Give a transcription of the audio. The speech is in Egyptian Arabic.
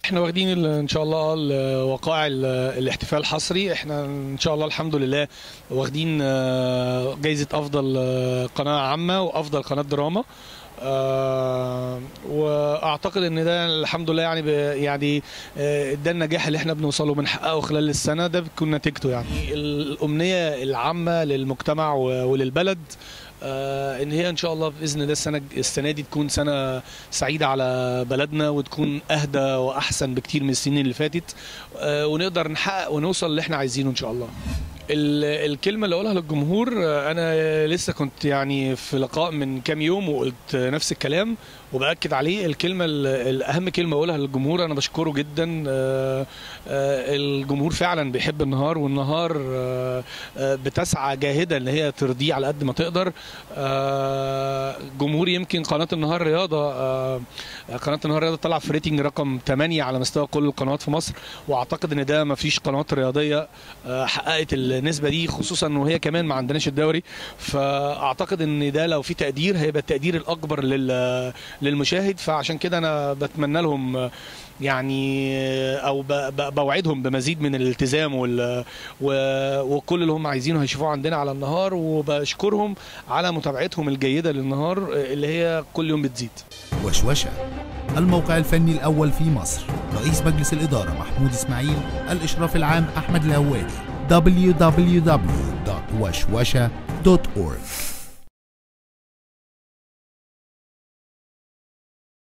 احنا واخدين ال- ان شاء الله ال- وقائع ال- الاحتفال الحصري احنا ان شاء الله الحمد لله واخدين آه، جايزة افضل آه، قناة عامة وافضل قناة دراما آه، واعتقد ان ده الحمد لله يعني ب- يعني آه، ده النجاح اللي احنا بنوصله بنحققه خلال السنه ده بتكون نتيجته يعني الامنيه العامه للمجتمع و- وللبلد آه، ان هي ان شاء الله باذن الله السنه السنه دي تكون سنه سعيده على بلدنا وتكون اهدى واحسن بكتير من السنين اللي فاتت آه، ونقدر نحقق ونوصل اللي احنا عايزينه ان شاء الله ال- الكلمه اللي اقولها للجمهور آه، انا لسه كنت يعني في لقاء من كام يوم وقلت نفس الكلام وباكد عليه الكلمه ال- الاهم كلمه اقولها للجمهور انا بشكره جدا آه، آه، الجمهور فعلا بيحب النهار والنهار آه، آه، بتسعى جاهده ان هي ترضيه على قد ما تقدر آه، جمهور يمكن قناه النهار رياضه آه، قناه النهار رياضه طلع في ريتنج رقم 8 على مستوى كل القنوات في مصر واعتقد ان ده ما فيش قنوات رياضيه آه، حققت النسبه دي خصوصا وهي كمان ما عندناش الدوري فاعتقد ان ده لو في تقدير هيبقى التقدير الاكبر لل للمشاهد فعشان كده انا بتمنى لهم آه، يعني آه، او ب- ب- بوعدهم بمزيد من الالتزام وال و- وكل اللي هم عايزينه هيشوفوه عندنا على النهار وبشكرهم على متابعتهم الجيده للنهار آه، اللي هي كل يوم بتزيد وشوشة الموقع الفني الأول في مصر رئيس مجلس الإدارة محمود إسماعيل الإشراف العام أحمد الهوادي www.وشوشة.org